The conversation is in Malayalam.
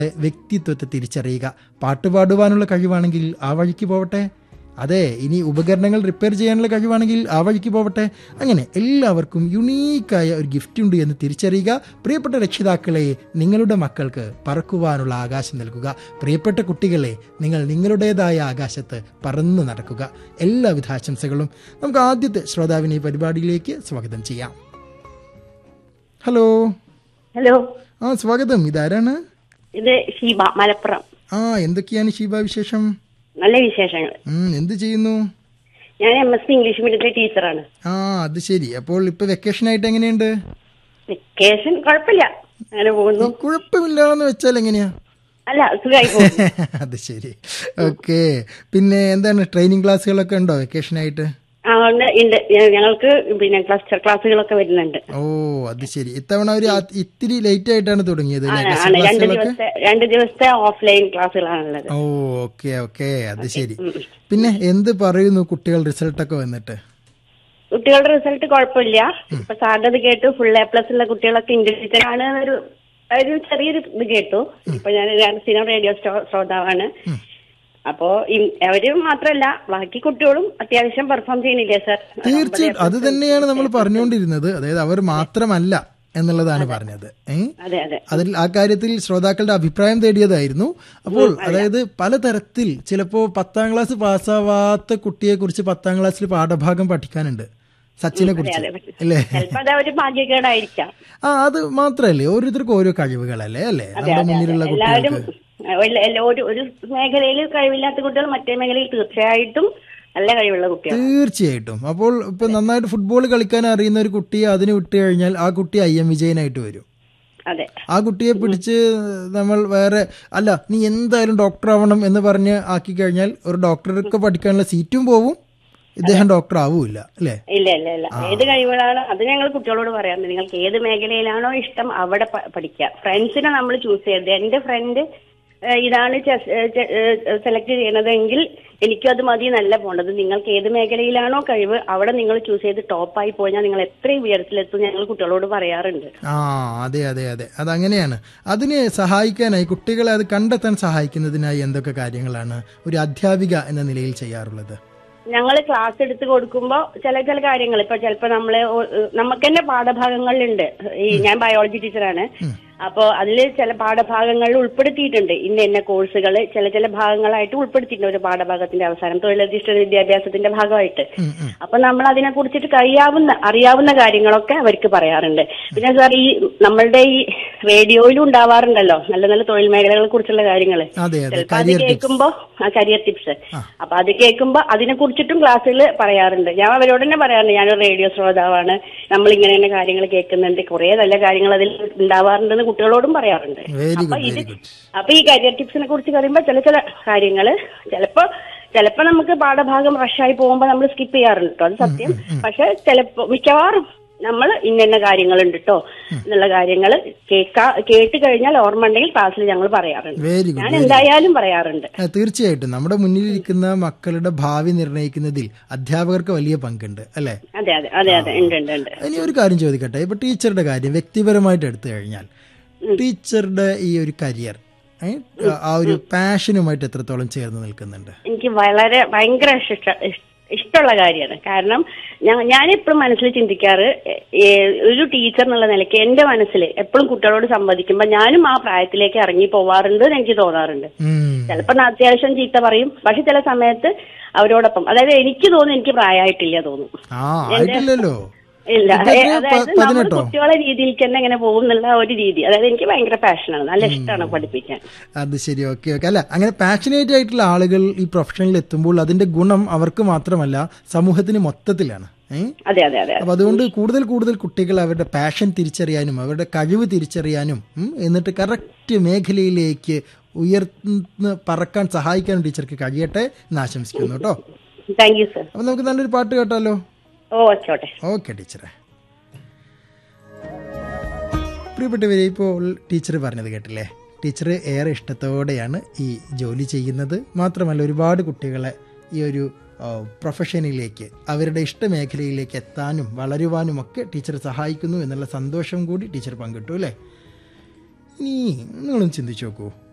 വ്യക്തിത്വത്തെ തിരിച്ചറിയുക പാട്ടുപാടുവാനുള്ള കഴിവാണെങ്കിൽ ആ വഴിക്ക് പോവട്ടെ അതെ ഇനി ഉപകരണങ്ങൾ റിപ്പയർ ചെയ്യാനുള്ള കഴിവാണെങ്കിൽ ആ വഴിക്ക് പോവട്ടെ അങ്ങനെ എല്ലാവർക്കും യുണീക്കായ ഒരു ഗിഫ്റ്റ് ഉണ്ട് എന്ന് തിരിച്ചറിയുക പ്രിയപ്പെട്ട രക്ഷിതാക്കളെ നിങ്ങളുടെ മക്കൾക്ക് പറക്കുവാനുള്ള ആകാശം നൽകുക പ്രിയപ്പെട്ട കുട്ടികളെ നിങ്ങൾ നിങ്ങളുടേതായ ആകാശത്ത് പറന്നു നടക്കുക എല്ലാവിധ ആശംസകളും നമുക്ക് ആദ്യത്തെ ശ്രോതാവിനെ ഈ പരിപാടിയിലേക്ക് സ്വാഗതം ചെയ്യാം ഹലോ ഹലോ ആ സ്വാഗതം ഇതാരാണ് ഇത് ഷീബ മലപ്പുറം ആ എന്തൊക്കെയാണ് ഷീബ വിശേഷം നല്ല വിശേഷങ്ങൾ ഉം, എന്ത് ചെയ്യുന്നു ഞാൻ എം എസ് സി ഇംഗ്ലീഷ് മീഡിയത്തിലെ ടീച്ചറാണ് ആ അത് ശരി അപ്പോൾ ഇപ്പൊ വെക്കേഷൻ ആയിട്ട് എങ്ങനെയുണ്ട് വെക്കേഷൻ കുഴപ്പമില്ല അങ്ങനെ പോകുന്നു കുഴപ്പമില്ലാന്ന് വെച്ചാൽ എങ്ങനെയാ അല്ല സുഖമായി പോകുന്നു അത് ശരി ഓക്കെ പിന്നെ എന്താണ് ട്രെയിനിങ് ക്ലാസ്സുകളൊക്കെ ഉണ്ടോ വെക്കേഷൻ ആയിട്ട് ആ ഉണ്ട് ഉണ്ട് ഞങ്ങൾക്ക് പിന്നെ ക്ലസ്റ്റർ ക്ലാസ്സുകളൊക്കെ വരുന്നുണ്ട് ഓ അത് ശരി ഇത്തവണ ഒരു ആ- ഇത്തിരി ലേറ്റ് ആയിട്ടാണ് തുടങ്ങിയത് അല്ലേ? ആണ്, ക്ലാസ് ആണ് രണ്ട് ക്ലാസ്സുകളൊക്കെ ദിവസത്തെ രണ്ട് ദിവസത്തെ ഓഫ്ലൈൻ ക്ലാസ്സുകളാണുള്ളത് ഓ ഓക്കെ ഓക്കെ അത് ശരി പിന്നെ എന്ത് പറയുന്നു കുട്ടികൾ റിസൾട്ടൊക്കെ വന്നിട്ട് കുട്ടികളുടെ റിസൾട്ട് കുഴപ്പമില്ല ഇപ്പൊ സാറിന്റെ ഇത് കേട്ടു ഫുൾ എ പ്ലസ് ഉള്ള കുട്ടികളൊക്കെ ഇന്റലിജന്റ് ആണ് ഒരു ഒരു ചെറിയൊരു ഇത് കേട്ടു ഇപ്പൊ ഞാൻ ഞാൻ സ്ഥിരം റേഡിയോ സ്റ്റോ- ശ്രോതാവാണ് അപ്പോ ഇ- അവര് മാത്രല്ല ബാക്കി കുട്ടികളും അത്യാവശ്യം പെർഫോം ചെയ്യുന്നില്ലേ സാർ തീർച്ചയായിട്ടും അത് തന്നെയാണ് നമ്മൾ പറഞ്ഞുകൊണ്ടിരുന്നത് അതായത് അവർ മാത്രമല്ല എന്നുള്ളതാണ് പറഞ്ഞത് ഏ അതെ അതെ അതിൽ ആ കാര്യത്തിൽ ശ്രോതാക്കളുടെ അഭിപ്രായം തേടിയതായിരുന്നു അപ്പോൾ അതായത് പലതരത്തിൽ ചിലപ്പോ പത്താം ക്ലാസ് പാസ്സാവാത്ത കുട്ടിയെ കുറിച്ച് പത്താം ക്ലാസ്സിൽ പാഠഭാഗം പഠിക്കാനുണ്ട് സച്ചിനെ കുറിച്ച് അല്ലേ ചിലപ്പോ അത് അവര് ഭാഗ്യക്കേടായിരിക്കാം ആ അത് മാത്രല്ലേ ഓരോരുത്തർക്കും ഓരോ കഴിവുകളല്ലേ അല്ലേ നമ്മുടെ മുന്നിലുള്ള എല്ലാവരും കുട്ടികൾക്ക് എല്ലാ- എല്ലാ- ഒരു ഒരു മേഖലയിൽ കഴിവില്ലാത്ത കുട്ടികൾ മറ്റേ മേഖലയിൽ തീർച്ചയായിട്ടും നല്ല കഴിവുള്ള കുട്ടികൾ തീർച്ചയായിട്ടും അപ്പോൾ ഇപ്പൊ നന്നായിട്ട് ഫുട്ബോൾ കളിക്കാൻ അറിയുന്ന ഒരു കുട്ടിയെ അതിന് വിട്ടു കഴിഞ്ഞാൽ ആ കുട്ടി ഐ എം വിജയനായിട്ട് വരും അതെ ആ കുട്ടിയെ പിടിച്ച് നമ്മൾ വേറെ അല്ല നീ എന്തായാലും ഡോക്ടർ ആവണം എന്ന് പറഞ്ഞ് ആക്കി കഴിഞ്ഞാൽ ഒരു ഡോക്ടർക്ക് പഠിക്കാനുള്ള സീറ്റും പോവും ഇദ്ദേഹം ഡോക്ടർ ആവൂല അല്ലേ ഇല്ല ഇല്ല ഇല്ല ഏത് കഴിവുകളാണ് അത് ഞങ്ങൾ കുട്ടികളോട് പറയാറുണ്ട് നിങ്ങൾക്ക് ഏത് മേഖലയിലാണോ ഇഷ്ടം അവിടെ പ- പഠിക്കുക ഫ്രണ്ട്സിനെ നമ്മൾ ചൂസ് ചെയ്യരുത് എന്റെ ഫ്രണ്ട് ഇതാണ് സെലക്ട് ചെയ്യണതെങ്കിൽ എനിക്കും അത് മതി നല്ല പോണ്ടത് നിങ്ങൾക്ക് ഏത് മേഖലയിലാണോ കഴിവ് അവിടെ നിങ്ങൾ ചൂസ് ചെയ്ത് ടോപ്പായി പോയാൽ നിങ്ങൾ എത്രയും ഉയരത്തിലെത്തും ഞങ്ങൾ കുട്ടികളോട് പറയാറുണ്ട് ആ അതെ അതെ അതെ അതങ്ങനെയാണ് അതിന് സഹായിക്കാനായി കുട്ടികളെ അത് കണ്ടെത്താൻ സഹായിക്കുന്നതിനായി എന്തൊക്കെ കാര്യങ്ങളാണ് ഒരു അധ്യാപിക എന്ന നിലയിൽ ചെയ്യാറുള്ളത് ഞങ്ങൾ ക്ലാസ് എടുത്ത് കൊടുക്കുമ്പോ ചില ചില കാര്യങ്ങൾ ഇപ്പൊ ചിലപ്പോ നമ്മള് ഒ- നമുക്ക് തന്നെ പാഠഭാഗങ്ങളിലുണ്ട് ഈ ഞാൻ ബയോളജി ടീച്ചറാണ് അപ്പോ അതിൽ ചില പാഠഭാഗങ്ങളിൽ ഉൾപ്പെടുത്തിയിട്ടുണ്ട് ഇന്ന ഇന്ന കോഴ്സുകൾ ചില ചില ഭാഗങ്ങളായിട്ട് ഉൾപ്പെടുത്തിയിട്ടുണ്ട് ഒരു പാഠഭാഗത്തിന്റെ അവസാനം തൊഴിലധിഷ്ഠിത വിദ്യാഭ്യാസത്തിന്റെ ഭാഗമായിട്ട് ഉം, ഉം. അപ്പൊ നമ്മൾ അതിനെ കുറിച്ചിട്ട് കഴിയാവുന്ന അറിയാവുന്ന കാര്യങ്ങളൊക്കെ അവർക്ക് പറയാറുണ്ട് പിന്നെ സാർ ഈ നമ്മളുടെ ഈ റേഡിയോയിലും ഉണ്ടാവാറുണ്ടല്ലോ നല്ല നല്ല തൊഴിൽ മേഖലകളെ കുറിച്ചുള്ള കാര്യങ്ങൾ അതെ അതെ ചിലപ്പോ അത് കരിയർ ടിപ്സ് കേൾക്കുമ്പോ ആ കരിയർ ടിപ്സ് അപ്പൊ അത് കേൾക്കുമ്പോ അതിനെ കുറിച്ചിട്ടും ക്ലാസ്സിൽ പറയാറുണ്ട് ഞാൻ അവരോട് തന്നെ പറയാറുണ്ട് ഞാനൊരു റേഡിയോ ശ്രോതാവാണ് നമ്മൾ ഇങ്ങനെ തന്നെ കാര്യങ്ങൾ കേൾക്കുന്നുണ്ട് കുറെ നല്ല കാര്യങ്ങൾ അതിൽ ഉണ്ടാവാറുണ്ടെന്ന് കുട്ടികളോടും പറയാറുണ്ട് വെരി അപ്പൊ ഗുഡ് ഇത് വെരി ഗുഡ് അപ്പൊ ഈ കരിയർ ടിപ്സിനെ കുറിച്ച് പറയുമ്പോ ചില ചില കാര്യങ്ങള് ചിലപ്പോ ചിലപ്പോ നമുക്ക് പാഠഭാഗം റഷായി പോകുമ്പോ നമ്മൾ സ്കിപ്പ് ചെയ്യാറുണ്ട് കേട്ടോ അത് സത്യം പക്ഷെ ചിലപ്പോ മിക്കവാറും നമ്മൾ ഇന്ന കാര്യങ്ങളുണ്ട് കേട്ടോ എന്നുള്ള കാര്യങ്ങൾ കേൾക്കാ കേട്ട് കഴിഞ്ഞാൽ ഓർമ്മ ഉണ്ടെങ്കിൽ ക്ലാസ്സിൽ ഞങ്ങൾ പറയാറുണ്ട് വെരി ഞാൻ ഗുഡ് എന്തായാലും പറയാറുണ്ട് ആ, തീർച്ചയായിട്ടും നമ്മുടെ മുന്നിലിരിക്കുന്ന മക്കളുടെ ഭാവി നിർണ്ണയിക്കുന്നതിൽ അധ്യാപകർക്ക് വലിയ പങ്കുണ്ട് അല്ലേ അതെ അതെ അതെ അതെ ഉണ്ട് ഉണ്ട് ഉണ്ട് ഇനി ഒരു കാര്യം ചോദിക്കട്ടെ ഇപ്പൊ ടീച്ചറുടെ കാര്യം വ്യക്തിപരമായിട്ട് എടുത്തു കഴിഞ്ഞാൽ ടീച്ചറുടെ ഈ ഒരു കരിയർ ആ ഒരു പാഷനുമായിട്ട് എത്രത്തോളം ചേർന്ന് നിൽക്കുന്നുണ്ട് എനിക്ക് വളരെ ഭയങ്കര ഇഷ്ട ഇഷ്- ഇഷ്ടമുള്ള കാര്യമാണ് കാരണം ഞാൻ ഞാനെപ്പോഴും മനസ്സിൽ ചിന്തിക്കാറ് ഏ, ഒരു ടീച്ചർ എന്നുള്ള നിലയ്ക്ക് എന്റെ മനസ്സിൽ എപ്പോഴും കുട്ടികളോട് സംവദിക്കുമ്പോൾ ഞാനും ആ പ്രായത്തിലേക്ക് ഇറങ്ങി പോവാറുണ്ട് എന്ന് എനിക്ക് തോന്നാറുണ്ട് ഉം. ചിലപ്പോൾ ഞാൻ അത്യാവശ്യം ചീത്ത പറയും പക്ഷെ ചില സമയത്ത് അവരോടൊപ്പം അതായത് എനിക്ക് തോന്നുന്നു എനിക്ക് പ്രായമായിട്ടില്ല തോന്നും ആ ആയിട്ടില്ലല്ലോ ഇല്ല ഇതൊക്കെ ഏ, പ- അതായത് നമ്മൾ പതിനെട്ടോ? കുട്ടികളെ രീതിയിലേക്ക് തന്നെ ഇങ്ങനെ പോകും എന്നുള്ള ഒരു രീതി അതായത് എനിക്ക് ഭയങ്കര പാഷനാണ് നല്ല ഇഷ്ടമാണ് പഠിപ്പിക്കാൻ അത് ശരി ഓക്കെ ഓക്കെ അല്ല അങ്ങനെ പാഷനേറ്റ് ആയിട്ടുള്ള ആളുകൾ ഈ പ്രൊഫഷനിൽ എത്തുമ്പോൾ അതിന്റെ ഗുണം അവർക്ക് മാത്രമല്ല സമൂഹത്തിന് മൊത്തത്തിലാണ് ഏ അതെ അതെ അതെ അപ്പൊ അതുകൊണ്ട് കൂടുതൽ കൂടുതൽ കുട്ടികൾ അവരുടെ പാഷൻ തിരിച്ചറിയാനും അവരുടെ കഴിവ് തിരിച്ചറിയാനും ഉം, എന്നിട്ട് കറക്റ്റ് മേഖലയിലേക്ക് ഉയർന്ന് പറക്കാൻ സഹായിക്കാനും ടീച്ചർക്ക് കഴിയട്ടെ എന്ന് ആശംസിക്കുന്നു കേട്ടോ താങ്ക് യു സർ അപ്പൊ നമുക്ക് നല്ലൊരു പാട്ട് കേട്ടാലോ ഓ വച്ചോട്ടെ ഓക്കെ ടീച്ചറെ പ്രിയപ്പെട്ടവരെ ഇപ്പോൾ ടീച്ചർ പറഞ്ഞത് കേട്ടില്ലേ ടീച്ചർ ഏറെ ഇഷ്ടത്തോടെയാണ് ഈ ജോലി ചെയ്യുന്നത് മാത്രമല്ല ഒരുപാട് കുട്ടികളെ ഈ ഒരു ആ, പ്രൊഫഷനിലേക്ക് അവരുടെ ഇഷ്ടമേഖലയിലേക്ക് എത്താനും വളരുവാനും ഒക്കെ ടീച്ചർ സഹായിക്കുന്നു എന്നുള്ള സന്തോഷം കൂടി ടീച്ചർ പങ്കിട്ടു അല്ലേ ഇനി നിങ്ങളും ചിന്തിച്ചു നോക്കൂ